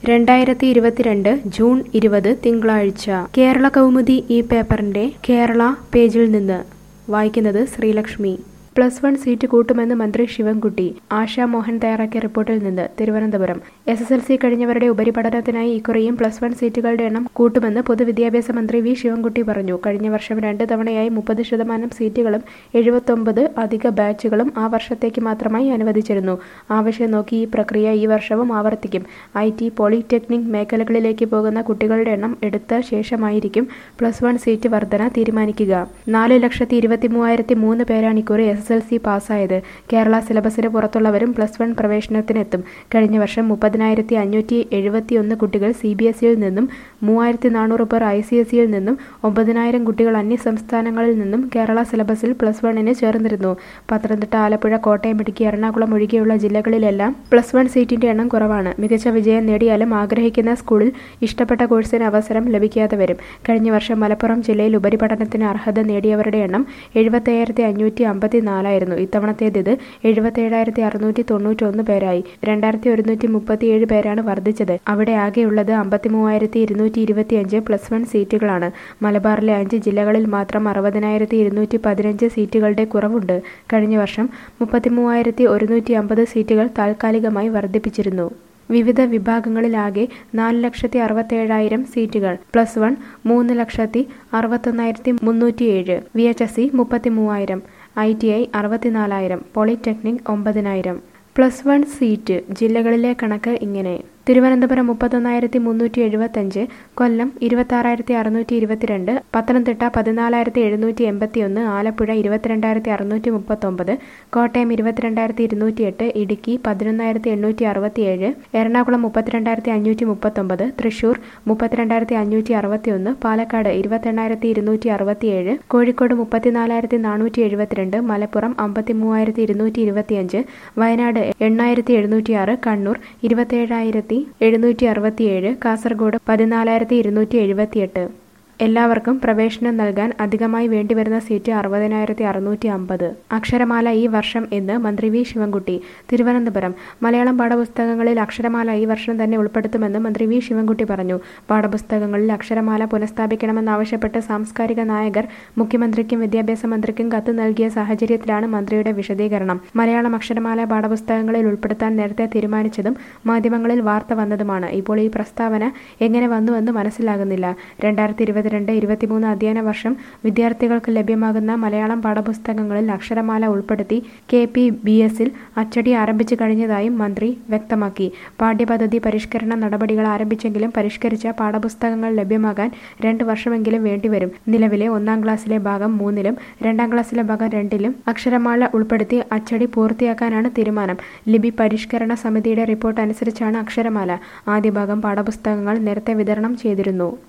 രണ്ടായിരത്തി ഇരുപത്തിരണ്ട് ജൂൺ ഇരുപത് തിങ്കളാഴ്ച കേരള കൗമുദി ഈ പേപ്പറിന്റെ കേരള പേജിൽ നിന്ന് വായിക്കുന്നത് ശ്രീലക്ഷ്മി പ്ലസ് വൺ സീറ്റ് കൂട്ടുമെന്ന് മന്ത്രി ശിവൻകുട്ടി ആശാ മോഹൻ തയ്യാറാക്കിയ റിപ്പോർട്ടിൽ നിന്ന് Thiruvananthapuram S S L C കഴിഞ്ഞവരുടെ ഉപരിപഠനത്തിനായി ഇക്കുറിയും പ്ലസ് വൺ സീറ്റുകളുടെ എണ്ണം കൂട്ടുമെന്ന് പൊതുവിദ്യാഭ്യാസ മന്ത്രി വി ശിവൻകുട്ടി പറഞ്ഞു കഴിഞ്ഞ വർഷം രണ്ട് തവണയായി മുപ്പത് ശതമാനം സീറ്റുകളും എഴുപത്തൊമ്പത് അധിക ബാച്ചുകളും ആ വർഷത്തേക്ക് മാത്രമായി അനുവദിച്ചിരുന്നു ആവശ്യം നോക്കി ഈ പ്രക്രിയ ഈ വർഷവും ആവർത്തിക്കും ഐ ടി പോളിടെക്നിക് മേഖലകളിലേക്ക് പോകുന്ന കുട്ടികളുടെ എണ്ണം എടുത്ത ശേഷമായിരിക്കും പ്ലസ് വൺ സീറ്റ് വർധന തീരുമാനിക്കുക നാല് ലക്ഷത്തി ഇരുപത്തി മൂവായിരത്തി മൂന്ന് പേരാണ് ഇക്കുറി എസ് എസ് എൽ സി പാസ്സായത് കേരള സിലബസിന് പുറത്തുള്ളവരും പ്ലസ് വൺ പ്രവേശനത്തിനെത്തും കഴിഞ്ഞ വർഷം മുപ്പതിനായിരത്തി അഞ്ഞൂറ്റി എഴുപത്തി ഒന്ന് കുട്ടികൾ സി ബി എസ് ഇയിൽ നിന്നും മൂവായിരത്തി നാനൂറ് പേർ ഐ സി എസ് ഇയിൽ നിന്നും ഒമ്പതിനായിരം കുട്ടികൾ അന്യ സംസ്ഥാനങ്ങളിൽ നിന്നും കേരള സിലബസിൽ പ്ലസ് വണ്ണിന് ചേർന്നിരുന്നു പത്തനംതിട്ട ആലപ്പുഴ കോട്ടയം ഇടുക്കി എറണാകുളം ഒഴികെയുള്ള ജില്ലകളിലെല്ലാം പ്ലസ് വൺ സീറ്റിന്റെ എണ്ണം കുറവാണ് മികച്ച വിജയം നേടിയാലും ആഗ്രഹിക്കുന്ന സ്കൂളിൽ ഇഷ്ടപ്പെട്ട കോഴ്സിന് അവസരം ലഭിക്കാതെ വരും കഴിഞ്ഞ വർഷം മലപ്പുറം ജില്ലയിൽ ഉപരിപഠനത്തിന് അർഹത നേടിയവരുടെ എണ്ണം എഴുപത്തയ്യായിരത്തി അഞ്ഞൂറ്റി അമ്പത്തി നാലായിരുന്നു ഇത്തവണത്തേത് ഇത് എഴുപത്തേഴായിരത്തി അറുന്നൂറ്റി തൊണ്ണൂറ്റി ഒന്ന് പേരായി രണ്ടായിരത്തി ഒരുന്നൂറ്റി മുപ്പത്തിയേഴ് പേരാണ് വർദ്ധിച്ചത് അവിടെ ആകെയുള്ളത് അമ്പത്തി മൂവായിരത്തി ഇരുന്നൂറ്റി ഇരുപത്തിയഞ്ച് പ്ലസ് വൺ സീറ്റുകളാണ് മലബാറിലെ അഞ്ച് ജില്ലകളിൽ മാത്രം അറുപതിനായിരത്തി ഇരുന്നൂറ്റി പതിനഞ്ച് സീറ്റുകളുടെ കുറവുണ്ട് കഴിഞ്ഞ വർഷം മുപ്പത്തി മൂവായിരത്തി ഒരുന്നൂറ്റി അമ്പത് സീറ്റുകൾ താൽക്കാലികമായി വർദ്ധിപ്പിച്ചിരുന്നു വിവിധ വിഭാഗങ്ങളിലാകെ നാല് ലക്ഷത്തി അറുപത്തേഴായിരം സീറ്റുകൾ പ്ലസ് വൺ മൂന്ന് ലക്ഷത്തി അറുപത്തൊന്നായിരത്തി മുന്നൂറ്റിയേഴ് വി എച്ച് എസ് സി മുപ്പത്തി മൂവായിരം ഐ ടി ഐ അറുപത്തിനാലായിരം പോളിടെക്നിക് ഒമ്പതിനായിരം പ്ലസ് വൺ സീറ്റ് ജില്ലകളിലെ കണക്ക് ഇങ്ങനെ തിരുവനന്തപുരം മുപ്പത്തൊന്നായിരത്തി മുന്നൂറ്റി എഴുപത്തഞ്ച് കൊല്ലം ഇരുപത്താറായിരത്തി അറുന്നൂറ്റി ഇരുപത്തിരണ്ട് പത്തനംതിട്ട പതിനാലായിരത്തി എഴുന്നൂറ്റി എൺപത്തി ഒന്ന് ആലപ്പുഴ ഇരുപത്തിരണ്ടായിരത്തി അറുന്നൂറ്റി മുപ്പത്തൊമ്പത് കോട്ടയം ഇരുപത്തിരണ്ടായിരത്തി ഇരുന്നൂറ്റി എട്ട് ഇടുക്കി പതിനൊന്നായിരത്തി എണ്ണൂറ്റി അറുപത്തിയേഴ് എറണാകുളം മുപ്പത്തിരണ്ടായിരത്തി അഞ്ഞൂറ്റി മുപ്പത്തൊമ്പത് തൃശൂർ മുപ്പത്തിരണ്ടായിരത്തി അഞ്ഞൂറ്റി അറുപത്തി ഒന്ന് പാലക്കാട് ഇരുപത്തെണ്ണായിരത്തി ഇരുന്നൂറ്റി അറുപത്തിയേഴ് കോഴിക്കോട് മുപ്പത്തിനാലായിരത്തി നാനൂറ്റി എഴുപത്തിരണ്ട് മലപ്പുറം അമ്പത്തി മൂവായിരത്തി ഇരുന്നൂറ്റി ഇരുപത്തിയഞ്ച് വയനാട് എണ്ണായിരത്തി എഴുന്നൂറ്റി ആറ് കണ്ണൂർ ഇരുപത്തേഴായിരത്തി എഴുന്നൂറ്റി അറുപത്തിയേഴ് കാസർഗോഡ് പതിനാലായിരത്തി ഇരുന്നൂറ്റി എഴുപത്തിയെട്ട് എല്ലാവർക്കും പ്രവേശനം നൽകാൻ അധികമായി വേണ്ടിവരുന്ന സീറ്റ് അറുപതിനായിരത്തി അറുന്നൂറ്റി അമ്പത് അക്ഷരമാല ഈ വർഷം എന്ന് മന്ത്രി വി ശിവൻകുട്ടി തിരുവനന്തപുരം മലയാളം പാഠപുസ്തകങ്ങളിൽ അക്ഷരമാല ഈ വർഷം തന്നെ ഉൾപ്പെടുത്തുമെന്ന് മന്ത്രി വി ശിവൻകുട്ടി പറഞ്ഞു പാഠപുസ്തകങ്ങളിൽ അക്ഷരമാല പുനഃസ്ഥാപിക്കണമെന്നാവശ്യപ്പെട്ട് സാംസ്കാരിക നായകർ മുഖ്യമന്ത്രിക്കും വിദ്യാഭ്യാസ മന്ത്രിക്കും കത്ത് നൽകിയ സാഹചര്യത്തിലാണ് മന്ത്രിയുടെ വിശദീകരണം മലയാളം അക്ഷരമാല പാഠപുസ്തകങ്ങളിൽ ഉൾപ്പെടുത്താൻ നേരത്തെ തീരുമാനിച്ചതും മാധ്യമങ്ങളിൽ വാർത്ത വന്നതുമാണ് ഇപ്പോൾ ഈ പ്രസ്താവന എങ്ങനെ വന്നുവെന്ന് മനസ്സിലാകുന്നില്ല രണ്ടായിരത്തി ഇരുപത്തിരണ്ട് ഇരുപത്തിമൂന്ന് അധ്യയന വർഷം വിദ്യാർത്ഥികൾക്ക് ലഭ്യമാകുന്ന മലയാളം പാഠപുസ്തകങ്ങളിൽ അക്ഷരമാല ഉൾപ്പെടുത്തി കെ പി ബി എസിൽ അച്ചടി ആരംഭിച്ചു കഴിഞ്ഞതായും മന്ത്രി വ്യക്തമാക്കി പാഠ്യപദ്ധതി പരിഷ്കരണ നടപടികൾ ആരംഭിച്ചെങ്കിലും പരിഷ്കരിച്ച പാഠപുസ്തകങ്ങൾ ലഭ്യമാകാൻ രണ്ട് വർഷമെങ്കിലും വേണ്ടിവരും നിലവിലെ ഒന്നാം ക്ലാസ്സിലെ ഭാഗം മൂന്നിലും രണ്ടാം ക്ലാസ്സിലെ ഭാഗം രണ്ടിലും അക്ഷരമാല ഉൾപ്പെടുത്തി അച്ചടി പൂർത്തിയാക്കാനാണ് തീരുമാനം ലിപി പരിഷ്കരണ സമിതിയുടെ റിപ്പോർട്ട് അനുസരിച്ചാണ് അക്ഷരമാല ആദ്യ ഭാഗം പാഠപുസ്തകങ്ങൾ നേരത്തെ വിതരണം ചെയ്തിരുന്നു